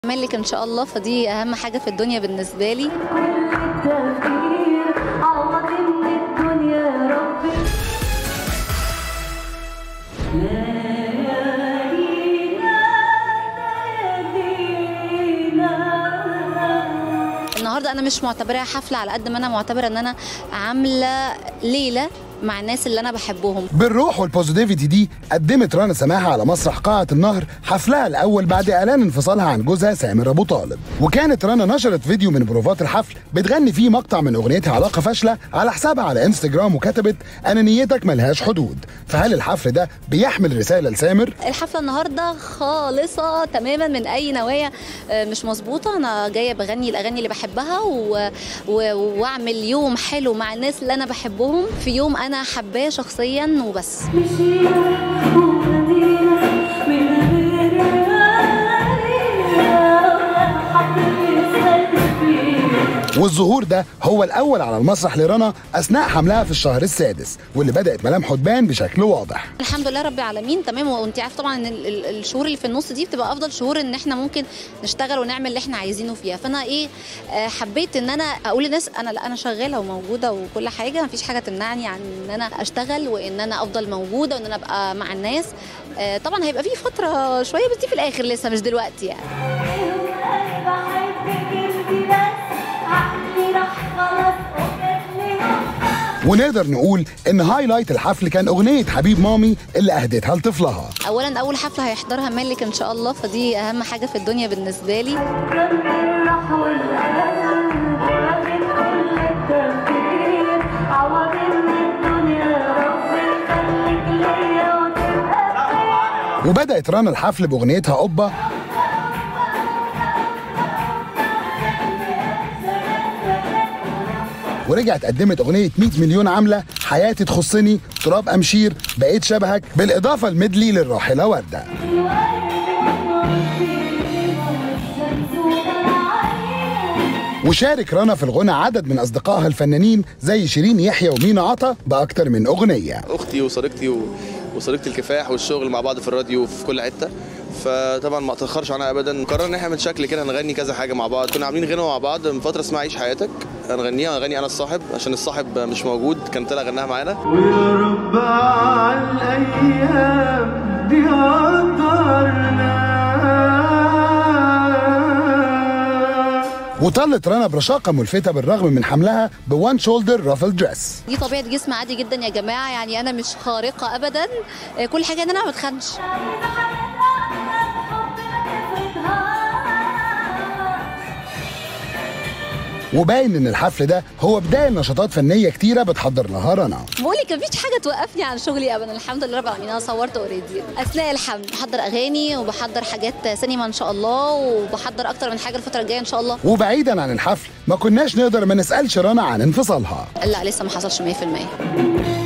مالك ان شاء الله فدي اهم حاجه في الدنيا بالنسبه لي التفكير عوض من الدنيا ربي النهارده انا مش معتبراها حفله على قد ما انا معتبره ان انا عامله ليله مع الناس اللي انا بحبهم بالروح والبوزيتيفيتي دي قدمت رنا سماحه على مسرح قاعه النهر حفلها الاول بعد اعلان انفصالها عن جوزها سامر ابو طالب وكانت رنا نشرت فيديو من بروفات الحفل بتغني فيه مقطع من اغنيتها علاقه فاشله على حسابها على انستجرام وكتبت انا نيتك ملهاش حدود فهل الحفل ده بيحمل رساله لسامر الحفله النهارده خالصه تماما من اي نوايا آه، مش مظبوطه انا جايه بغني الاغاني اللي بحبها و... و... واعمل يوم حلو مع الناس اللي انا بحبهم في يوم انا حباه شخصيا وبس مشينا وغنينا من غير حد يسأل فينا والظهور ده هو الاول على المسرح لرنا اثناء حملها في الشهر السادس واللي بدات ملامحه تبان بشكل واضح الحمد لله رب العالمين تمام وانت عارف طبعا ان ال- ال- الشهور اللي في النص دي بتبقى افضل شهور ان احنا ممكن نشتغل ونعمل اللي احنا عايزينه فيها فانا ايه آه، حبيت ان انا اقول للناس انا لا انا شغاله وموجوده وكل حاجه مفيش حاجه تمنعني عن ان انا اشتغل وان انا افضل موجوده وان انا ابقى مع الناس آه، طبعا هيبقى في فتره شويه بس دي في الاخر لسه مش دلوقتي يعني بحبك انت بس عقلي راح خلاص وكتلي ونقدر نقول ان هايلايت الحفل كان اغنيه حبيب مامي اللي اهدتها لطفلها اولا اول حفله هيحضرها مالك ان شاء الله فدي اهم حاجه في الدنيا بالنسبه لي جنب الراح والألم ومن كل التفكير عوض من الدنيا ربي يخليك ليا وتبقى خير وبدات رنا الحفل باغنيتها قبه ورجعت قدمت اغنيه 100 مليون عامله حياتي تخصني تراب امشير بقيت شبهك بالاضافه الميدلي للراحله ورده وشارك رنا في الغنى عدد من اصدقائها الفنانين زي شيرين يحيى ومينا عطا باكتر من اغنيه اختي وصديقتي و... وصديقتي الكفاح والشغل مع بعض في الراديو في كل حته فطبعا ما اتاخرش عنها ابدا قررنا ان احنا من شكل كده نغني كذا حاجه مع بعض كنا عاملين غنوه مع بعض من فتره اسمها عيش حياتك هنغنيها هنغني انا الصاحب عشان الصاحب مش موجود كان طلع غناها معانا ويا رب على الايام دي قدرنا وطلت رنا برشاقه ملفته بالرغم من حملها بوان شولدر رافل دريس دي طبيعه جسم عادي جدا يا جماعه يعني انا مش خارقه ابدا آه، كل حاجه ان انا ما بتخنش وباين ان الحفل ده هو بدايه نشاطات فنيه كتيره بتحضر لها رنا بقول لك مفيش حاجه توقفني عن شغلي ابدا الحمد لله رب العالمين انا صورت اوريدي اثناء الحمل بحضر اغاني وبحضر حاجات سينما ان شاء الله وبحضر اكتر من حاجه الفتره الجايه ان شاء الله وبعيدا عن الحفل ما كناش نقدر ما نسالش رنا عن انفصالها لا لسه ما حصلش 100%